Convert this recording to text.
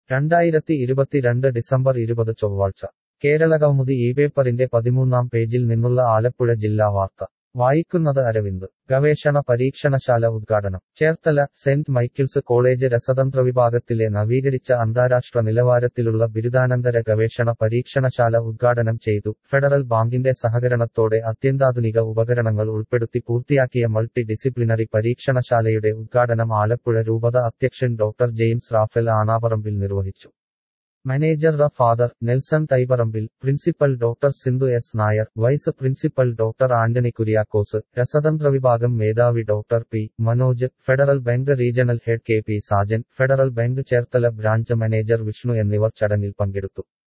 രണ്ടായിരത്തി ഇരുപത്തിരണ്ട് ഡിസംബർ ഇരുപത് ചൊവ്വാഴ്ച കേരളകൗമുദി ഈ പേപ്പറിന്റെ പതിമൂന്നാം പേജിൽ നിന്നുള്ള ആലപ്പുഴ ജില്ലാ വാർത്ത വായിക്കുന്നത് അരവിന്ദ് ഗവേഷണ പരീക്ഷണശാല ഉദ്ഘാടനം ചേർത്തല സെന്റ് മൈക്കിൾസ് കോളേജ് രസതന്ത്ര വിഭാഗത്തിലെ നവീകരിച്ച അന്താരാഷ്ട്ര നിലവാരത്തിലുള്ള ബിരുദാനന്തര ഗവേഷണ പരീക്ഷണശാല ഉദ്ഘാടനം ചെയ്തു ഫെഡറൽ ബാങ്കിന്റെ സഹകരണത്തോടെ അത്യന്താധുനിക ഉപകരണങ്ങൾ ഉൾപ്പെടുത്തി പൂർത്തിയാക്കിയ മൾട്ടി ഡിസിപ്ലിനറി പരീക്ഷണശാലയുടെ ഉദ്ഘാടനം ആലപ്പുഴ രൂപത അധ്യക്ഷൻ ഡോക്ടർ ജെയിംസ് റാഫേൽ ആനാപറമ്പിൽ നിർവഹിച്ചു മാനേജർ റ father Nelson Thaiparambil principal doctor Sindhu S Nair vice principal doctor Antony Kuriakose രസതന്ത്ര വിഭാഗം മേധാവി doctor P Manoj Federal Bank regional head K P Sajan Federal Bank Cherthala branch manager Vishnu എന്നിവർ ചടങ്ങിൽ പങ്കെടുത്തു